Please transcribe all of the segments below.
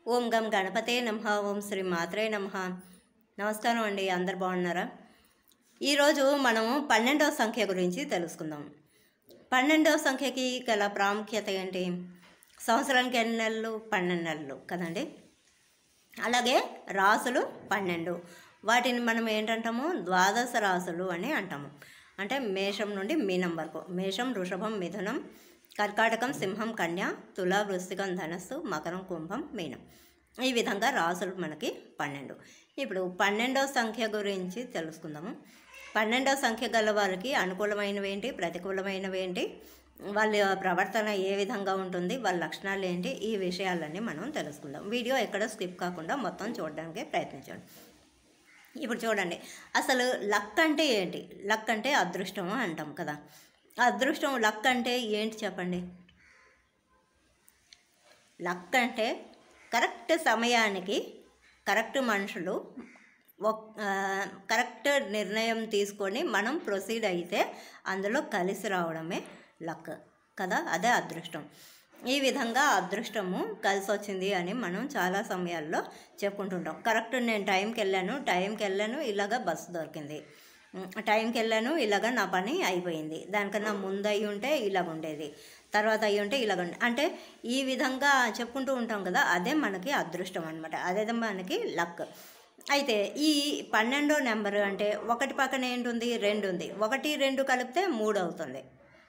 ఓం గం గణపతే నమ ఓం శ్రీ మాత్రే నమ నమస్కారం అండి అందరు బాగున్నారా ఈరోజు మనము పన్నెండవ సంఖ్య గురించి తెలుసుకుందాం పన్నెండవ సంఖ్యకి గల ప్రాముఖ్యత ఏంటి సంవత్సరానికి ఎన్ని నెలలు పన్నెండు నెలలు కదండి అలాగే రాసులు పన్నెండు వాటిని మనం ఏంటంటాము ద్వాదశ రాసులు అని అంటాము అంటే మేషం నుండి మీనం వరకు మేషం వృషభం మిథునం కర్కాటకం సింహం కన్య తుల వృశ్చికం ధనస్సు మకరం కుంభం మీనం ఈ విధంగా రాసులు మనకి పన్నెండు ఇప్పుడు పన్నెండవ సంఖ్య గురించి తెలుసుకుందాము పన్నెండవ సంఖ్య గల వారికి అనుకూలమైనవి ఏంటి ప్రతికూలమైనవి ఏంటి వాళ్ళ ప్రవర్తన ఏ విధంగా ఉంటుంది వాళ్ళ లక్షణాలు ఏంటి ఈ విషయాలన్నీ మనం తెలుసుకుందాం వీడియో ఎక్కడ స్కిప్ కాకుండా మొత్తం చూడడానికి ప్రయత్నించండి ఇప్పుడు చూడండి అసలు లక్ అంటే ఏంటి లక్ అంటే అదృష్టం అంటాం కదా అదృష్టం లక్ అంటే ఏంటి చెప్పండి లక్ అంటే కరెక్ట్ సమయానికి కరెక్ట్ మనుషులు ఒక్- ఆ, కరెక్ట్ నిర్ణయం తీసుకొని మనం ప్రొసీడ్ అయితే అందులో కలిసి రావడమే లక్ కదా అదే అదృష్టం ఈ విధంగా అదృష్టము కలిసి వచ్చింది అని మనం చాలా సమయాల్లో చెప్పుకుంటుంటాం కరెక్ట్ నేను టైంకి వెళ్ళాను టైంకి వెళ్ళాను ఇలాగ బస్సు దొరికింది ఉమ్, టైంకి వెళ్ళాను ఇలాగ నా పని అయిపోయింది దానికన్నా ముందు అయి ఉంటే ఇలాగ ఉండేది తర్వాత అయి ఉంటే ఇలాగ ఉండే అంటే ఈ విధంగా చెప్పుకుంటూ ఉంటాం కదా అదే మనకి అదృష్టం అనమాట అదే మనకి లక్ అయితే ఈ పన్నెండో నెంబర్ అంటే ఒకటి పక్కన ఏంటుంది రెండు ఉంది ఒకటి రెండు కలిపితే మూడు అవుతుంది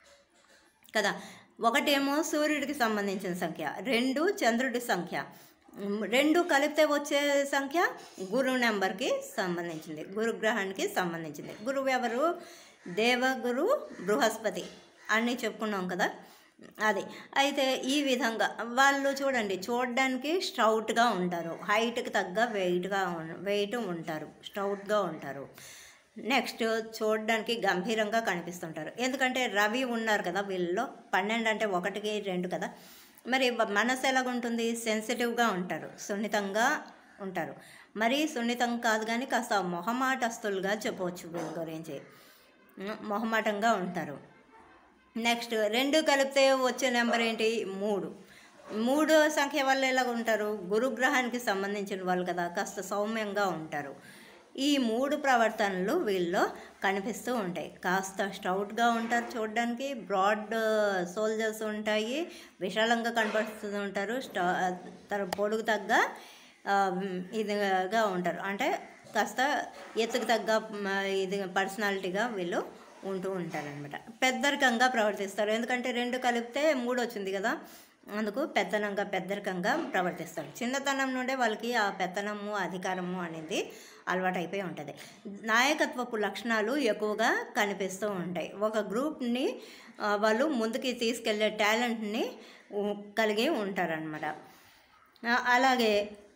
కదా ఒకటేమో సూర్యుడికి సంబంధించిన సంఖ్య రెండు చంద్రుడి సంఖ్య ఉమ్, రెండు కలిపితే వచ్చే సంఖ్య గురు నెంబర్కి సంబంధించింది గురుగ్రహానికి సంబంధించింది గురువు ఎవరు దేవగురు బృహస్పతి అని చెప్పుకున్నాం కదా అది అయితే ఈ విధంగా వాళ్ళు చూడండి చూడడానికి స్టౌట్గా ఉంటారు హైట్కి తగ్గ వెయిట్గా వెయిట్ ఉంటారు స్టౌట్గా ఉంటారు నెక్స్ట్ చూడడానికి గంభీరంగా కనిపిస్తుంటారు ఎందుకంటే రవి ఉన్నారు కదా వీళ్ళలో పన్నెండు అంటే ఒకటికి రెండు కదా మరి వ- మనసు ఎలాగుంటుంది సెన్సిటివ్గా ఉంటారు సున్నితంగా ఉంటారు మరీ సున్నితం కాదు కానీ కాస్త మొహమాటస్తులుగా చెప్పవచ్చు వీళ్ళ గురించి ఉమ్, మొహమాటంగా ఉంటారు నెక్స్ట్ రెండు కలిపితే వచ్చే నెంబర్ ఏంటి మూడు మూడో సంఖ్య వల్ల ఎలా ఉంటారు గురుగ్రహానికి సంబంధించిన వాళ్ళు కదా కాస్త సౌమ్యంగా ఉంటారు ఈ మూడు ప్రవర్తనలు వీళ్ళలో కనిపిస్తూ ఉంటాయి కాస్త స్టౌట్గా ఉంటారు చూడడానికి బ్రాడ్ సోల్జర్స్ ఉంటాయి విశాలంగా కనపడుతూ ఉంటారు స్టా తన పొడుగు తగ్గ ఆ, ఇదిగా ఉంటారు అంటే కాస్త ఎత్తుకు తగ్గ మ, ఇది పర్సనాలిటీగా వీళ్ళు ఉంటూ ఉంటారనమాట పెద్దరికంగా ప్రవర్తిస్తారు ఎందుకంటే రెండు కలిపితే మూడు వచ్చింది కదా అందుకు పెత్తనంగా పెద్దరికంగా ప్రవర్తిస్తారు చిన్నతనం నుండే వాళ్ళకి ఆ పెత్తనము అధికారము అనేది అలవాటైపోయి ఉంటుంది నాయకత్వపు లక్షణాలు ఎక్కువగా కనిపిస్తూ ఉంటాయి ఒక గ్రూప్ని ఆ, వాళ్ళు ముందుకి తీసుకెళ్లే టాలెంట్ని ఉ- కలిగి ఉంటారనమాట ఆ, అలాగే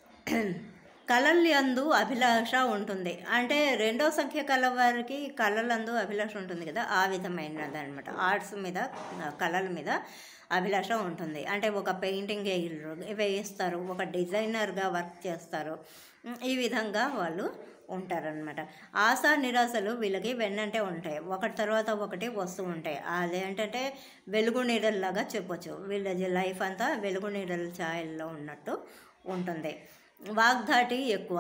కళలందు అభిలాష ఉంటుంది అంటే రెండో సంఖ్య కళ వారికి కళలందు అభిలాష ఉంటుంది కదా ఆ విధమైనది అనమాట ఆర్ట్స్ మీద ఆ, కళల మీద అభిలాష ఉంటుంది అంటే ఒక పెయింటింగ్ వేయరు వేయిస్తారు ఒక డిజైనర్గా వర్క్ చేస్తారు ఉమ్, ఈ విధంగా వాళ్ళు ఉంటారనమాట ఆశ నిరాశలు వీళ్ళకి వెన్నంటే ఉంటాయి ఒకటి తర్వాత ఒకటి వస్తూ ఉంటాయి అదేంటంటే వెలుగు నీడల్లాగా చెప్పొచ్చు వీళ్ళ లైఫ్ అంతా వెలుగు నీడల ఛాయల్లో ఉన్నట్టు ఉంటుంది వాగ్దాటి ఎక్కువ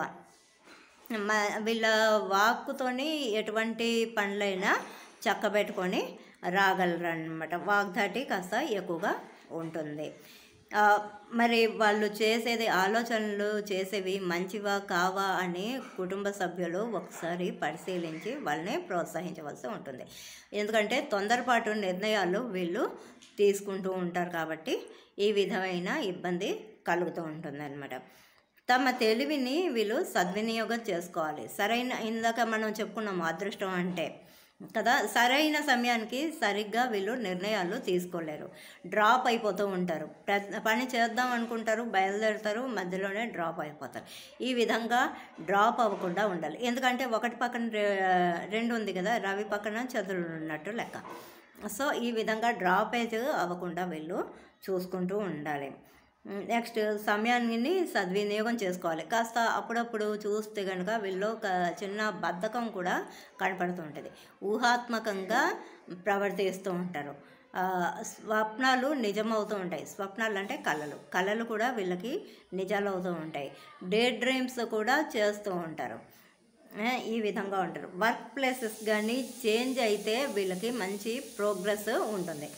మ- వీళ్ళ వాక్కుతోని ఎటువంటి పనులైనా చక్కబెట్టుకొని రాగలరు అనమాట వాగ్దాటి కాస్త ఎక్కువగా ఉంటుంది ఆ, మరి వాళ్ళు చేసేది ఆలోచనలు చేసేవి మంచివా కావా అని కుటుంబ సభ్యులు ఒకసారి పరిశీలించి వాళ్ళని ప్రోత్సహించవలసి ఉంటుంది ఎందుకంటే తొందరపాటు నిర్ణయాలు వీళ్ళు తీసుకుంటూ ఉంటారు కాబట్టి ఈ విధమైన ఇబ్బంది కలుగుతూ ఉంటుంది తమ తెలివిని వీళ్ళు సద్వినియోగం చేసుకోవాలి సరైన ఇందాక మనం చెప్పుకున్నాము అదృష్టం అంటే కదా సరైన సమయానికి సరిగ్గా వీళ్ళు నిర్ణయాలు తీసుకోలేరు డ్రాప్ అయిపోతూ ఉంటారు ప్ర- పని చేద్దాం అనుకుంటారు బయలుదేరుతారు మధ్యలోనే డ్రాప్ అయిపోతారు ఈ విధంగా డ్రాప్ అవ్వకుండా ఉండాలి ఎందుకంటే ఒకటి పక్కన రె- రెండు ఉంది కదా రవి పక్కన చంద్రుడు ఉన్నట్టు లెక్క సో ఈ విధంగా డ్రాపేజ్ అవ్వకుండా వీళ్ళు చూసుకుంటూ ఉండాలి నెక్స్ట్ సమయాన్ని సద్వినియోగం చేసుకోవాలి కాస్త అప్పుడప్పుడు చూస్తే కనుక వీళ్ళు ఒక చిన్న బద్ధకం కూడా కనపడుతూ ఉంటుంది ఊహాత్మకంగా ప్రవర్తిస్తూ ఉంటారు ఆ, స్వప్నాలు నిజమవుతూ ఉంటాయి స్వప్నాలు అంటే కళలు కళలు కూడా వీళ్ళకి నిజాలు అవుతూ ఉంటాయి డే డ్రీమ్స్ కూడా చేస్తూ ఉంటారు ఆ, ఈ విధంగా ఉంటారు వర్క్ ప్లేసెస్ కానీ చేంజ్ అయితే వీళ్ళకి మంచి ప్రోగ్రెస్ ఉంటుంది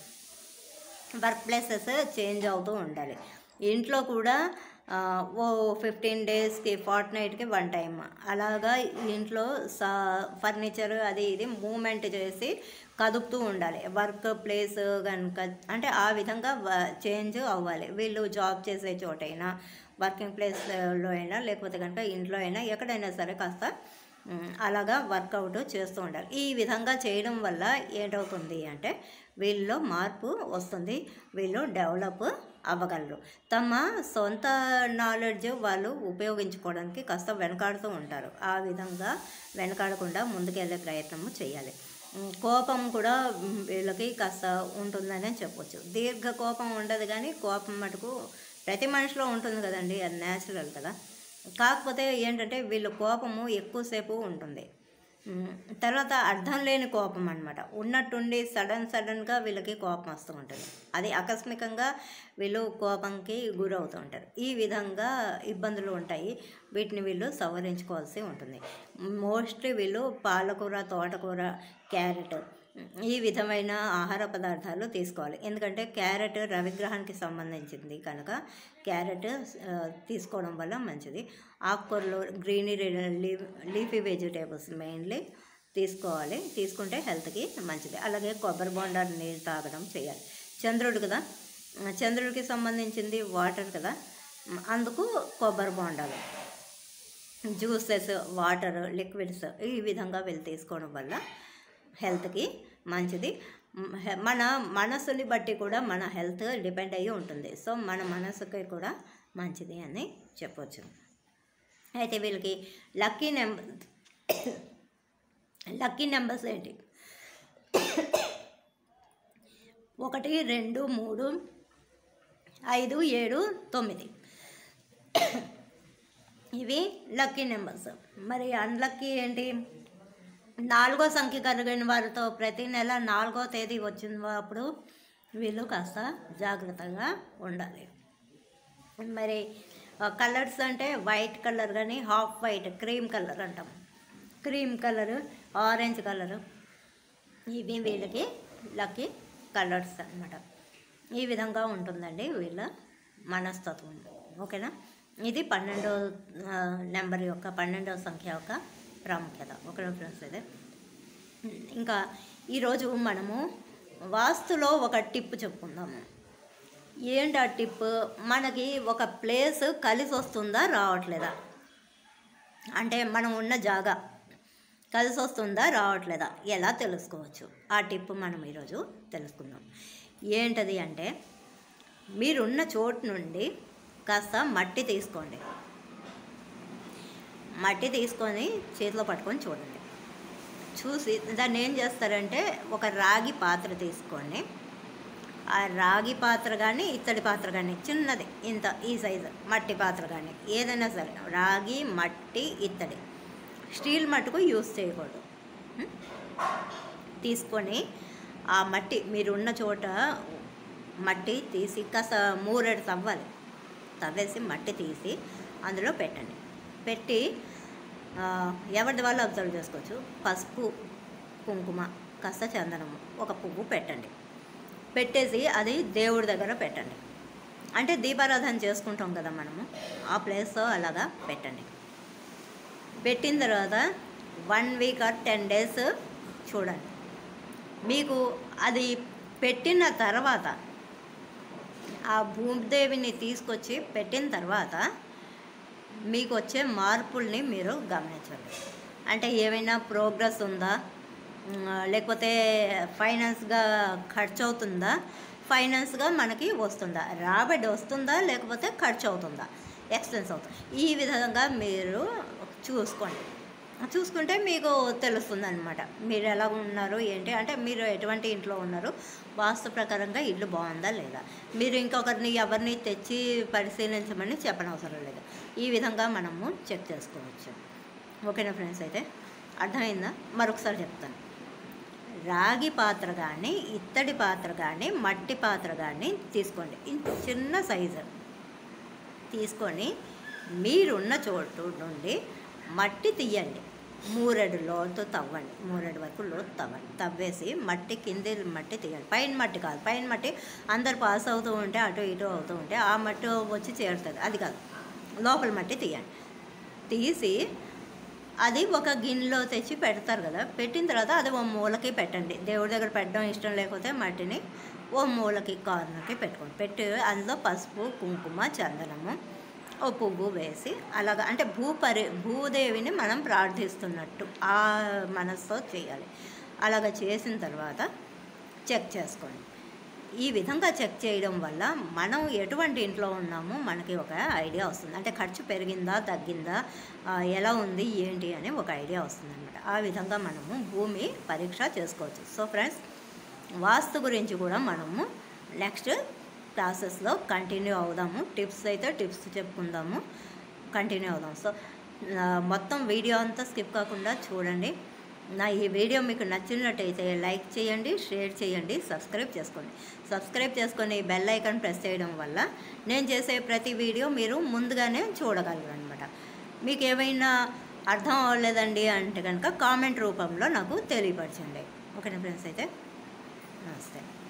వర్క్ ప్లేసెస్ చేంజ్ అవుతూ ఉండాలి ఇంట్లో కూడా ఆ, ఓ ఫిఫ్టీన్ డేస్కి ఫార్ట్ నైట్కి వన్ టైం అలాగా ఇంట్లో సా ఫర్నిచర్ అది ఇది మూమెంట్ చేసి కదుపుతూ ఉండాలి వర్క్ ప్లేస్ కనుక అంటే ఆ విధంగా చేంజ్ అవ్వాలి వీళ్ళు జాబ్ చేసే చోటైనా వర్కింగ్ ప్లేస్లో అయినా లేకపోతే కనుక ఇంట్లో అయినా ఎక్కడైనా సరే కాస్త మ్, అలాగా వర్కౌట్ చేస్తూ ఉండాలి ఈ విధంగా చేయడం వల్ల ఏంటవుతుంది అంటే వీళ్ళలో మార్పు వస్తుంది వీళ్ళు డెవలప్ అవ్వగలరు తమ సొంత నాలెడ్జ్ వాళ్ళు ఉపయోగించుకోవడానికి కాస్త వెనకాడుతూ ఉంటారు ఆ విధంగా వెనకాడకుండా ముందుకెళ్ళే ప్రయత్నము చేయాలి మ్, కోపం కూడా మ్, వీళ్ళకి కాస్త ఉంటుందనే చెప్పొచ్చు దీర్ఘ కోపం ఉండదు కానీ కోపం మటుకు ప్రతి మనిషిలో ఉంటుంది కదండి అది న్యాచురల్ కదా కాకపోతే ఏంటంటే వీళ్ళ కోపము ఎక్కువసేపు ఉంటుంది ఉమ్, తర్వాత అర్థం లేని కోపం అనమాట ఉన్నట్టుండి సడన్ సడన్గా వీళ్ళకి కోపం వస్తూ ఉంటుంది అది ఆకస్మికంగా వీళ్ళు కోపంకి గురవుతూ ఉంటారు ఈ విధంగా ఇబ్బందులు ఉంటాయి వీటిని వీళ్ళు సవరించుకోవాల్సి ఉంటుంది మోస్ట్లీ వీళ్ళు పాలకూర తోటకూర క్యారెట్ ఈ విధమైన ఆహార పదార్థాలు తీసుకోవాలి ఎందుకంటే క్యారెట్ రవిగ్రహానికి సంబంధించింది కనుక క్యారెట్ ఆ, తీసుకోవడం వల్ల మంచిది ఆకుకూరలు greenery leaf leafy vegetables mainly తీసుకోవాలి తీసుకుంటే హెల్త్కి మంచిది అలాగే కొబ్బరి బొండాలు నీళ్ళు తాగడం చేయాలి చంద్రుడు కదా ఆ, చంద్రుడికి సంబంధించింది వాటర్ కదా అందుకు కొబ్బరి బొండాలు జ్యూసెస్ వాటర్ లిక్విడ్స్ ఈ విధంగా వీళ్ళు తీసుకోవడం వల్ల హెల్త్కి మంచిది మ్, హె- మన మనసుని బట్టి కూడా మన హెల్త్ డిపెండ్ అయ్యి ఉంటుంది సో మన మనసుకి కూడా మంచిది అని చెప్పొచ్చు అయితే వీళ్ళకి లక్కీ నెంబర్ లక్కీ నెంబర్స్ ఏంటి ఒకటి రెండు మూడు ఐదు ఏడు తొమ్మిది ఇవి లక్కీ నెంబర్స్ మరి అన్లక్కీ ఏంటి నాలుగో సంఖ్య కలిగిన వారితో ప్రతి నెల నాలుగో తేదీ వచ్చిన అప్పుడు వీళ్ళు కాస్త జాగ్రత్తగా ఉండాలి మరి కలర్స్ అంటే వైట్ కలర్ కానీ హాఫ్ వైట్ క్రీమ్ కలర్ అంటాం క్రీమ్ కలర్ ఆరెంజ్ కలరు ఇవి వీళ్ళకి లక్కీ కలర్స్ అన్నమాట ఈ విధంగా ఉంటుందండి వీళ్ళ మనస్తత్వం ఓకేనా ఇది పన్నెండో ఆ, నెంబర్ యొక్క పన్నెండవ సంఖ్య యొక్క ప్రాముఖ్యత ఓకేనా ఫ్రెండ్స్ ఇదే ఇంకా ఈరోజు మనము వాస్తులో ఒక టిప్ చెప్పుకుందాము ఏంటి ఆ టిప్ మనకి ఒక ప్లేస్ కలిసి వస్తుందా రావట్లేదా అంటే మనం ఉన్న జాగా కలిసి వస్తుందా రావట్లేదా ఎలా తెలుసుకోవచ్చు ఆ టిప్ మనం ఈరోజు తెలుసుకుందాం ఏంటది అంటే మీరున్న చోటు నుండి కాస్త మట్టి తీసుకోండి మట్టి తీసుకొని చేతిలో పట్టుకొని చూడండి చూసి దాన్ని ఏం చేస్తారంటే ఒక రాగి పాత్ర తీసుకోండి ఆ రాగి పాత్ర కానీ ఇత్తడి పాత్ర కానీ చిన్నది ఇంత ఈ సైజు మట్టి పాత్ర కానీ ఏదైనా సరే రాగి మట్టి ఇత్తడి స్టీల్ మట్టుకు యూస్ చేయకూడదు ఉం? తీసుకొని ఆ మట్టి మీరున్న చోట మట్టి తీసి కాస్త మూరెడు తవ్వాలి తవ్వేసి మట్టి తీసి అందులో పెట్టండి పెట్టి ఆ, ఎవరిది వాళ్ళు అబ్జర్వ్ చేసుకోవచ్చు పసుపు కుంకుమ కాస్త చందనము ఒక పువ్వు పెట్టండి పెట్టేసి అది దేవుడి దగ్గర పెట్టండి అంటే దీపారాధన చేసుకుంటాం కదా మనము ఆ ప్లేస్లో అలాగా పెట్టండి పెట్టిన తర్వాత one week or ten days చూడండి మీకు అది పెట్టిన తర్వాత ఆ భూమిదేవిని తీసుకొచ్చి పెట్టిన తర్వాత మీకు వచ్చే మార్పుల్ని మీరు గమనించండి అంటే ఏమైనా ప్రోగ్రెస్ ఉందా ఉమ్, లేకపోతే ఫైనాన్స్గా ఖర్చు అవుతుందా ఫైనాన్స్గా మనకి వస్తుందా రాబడి వస్తుందా లేకపోతే ఖర్చు అవుతుందా ఎక్స్పెన్స్ అవుతుందా ఈ విధంగా మీరు చూసుకోండి చూసుకుంటే మీకు తెలుస్తుంది అనమాట మీరు ఎలా ఉన్నారు ఏంటి అంటే మీరు ఎటువంటి ఇంట్లో ఉన్నారు వాస్తు ప్రకారంగా ఇల్లు బాగుందా లేదా మీరు ఇంకొకరిని ఎవరిని తెచ్చి పరిశీలించమని చెప్పనవసరం లేదు ఈ విధంగా మనము చెక్ చేసుకోవచ్చు ఓకేనా ఫ్రెండ్స్ అయితే అర్థమైందా మరొకసారి చెప్తాను రాగి పాత్ర కానీ ఇత్తడి పాత్ర కానీ మట్టి పాత్ర కానీ తీసుకోండి ఇంత చిన్న సైజు తీసుకొని మీరున్న చోటు నుండి మట్టి తీయండి మూరెడు లోతు తవ్వండి మూరెడు వరకు లోతు తవ్వండి తవ్వేసి మట్టి కింది మట్టి తీయండి పైన మట్టి కాదు పైన మట్టి అందరు పాస్ అవుతూ ఉంటే అటు ఇటు అవుతూ ఉంటే ఆ మట్టి వచ్చి చేరుతుంది అది కాదు లోపల మట్టి తీయండి తీసి అది ఒక గిన్నెలో తెచ్చి పెడతారు కదా పెట్టిన తర్వాత అది ఓ మూలకి పెట్టండి దేవుడి దగ్గర పెట్టడం ఇష్టం లేకపోతే మట్టిని ఓ మూలకి కార్నర్కి పెట్టుకోండి పెట్టి అందులో పసుపు కుంకుమ చందనము ఓ పువ్వు వేసి అలాగ అంటే భూపరి భూదేవిని మనం ప్రార్థిస్తున్నట్టు ఆ మనసుతో చేయాలి అలాగ చేసిన తర్వాత చెక్ చేసుకోండి ఈ విధంగా చెక్ చేయడం వల్ల మనం ఎటువంటి ఇంట్లో ఉన్నామో మనకి ఒక ఐడియా వస్తుంది అంటే ఖర్చు పెరిగిందా తగ్గిందా ఆ, ఎలా ఉంది ఏంటి అని ఒక ఐడియా వస్తుంది అనమాట ఆ విధంగా మనము భూమి పరీక్ష చేసుకోవచ్చు సో ఫ్రెండ్స్ వాస్తు గురించి కూడా మనము నెక్స్ట్ క్లాసెస్లో కంటిన్యూ అవుదాము టిప్స్ అయితే టిప్స్ చెప్పుకుందాము కంటిన్యూ అవుదాం సో ఆ, మొత్తం వీడియో అంతా స్కిప్ కాకుండా చూడండి నా ఈ వీడియో మీకు నచ్చినట్టయితే లైక్ చేయండి షేర్ చేయండి సబ్స్క్రైబ్ చేసుకోండి సబ్స్క్రైబ్ చేసుకొని బెల్ ఐకాన్ ప్రెస్ చేయడం వల్ల నేను చేసే ప్రతి వీడియో మీరు ముందుగానే చూడగలరు అనమాట మీకు ఏమైనా అర్థం అవ్వలేదండి అంటే కనుక కామెంట్ రూపంలో నాకు తెలియపరచండి ఓకేనా ఫ్రెండ్స్ అయితే నమస్తే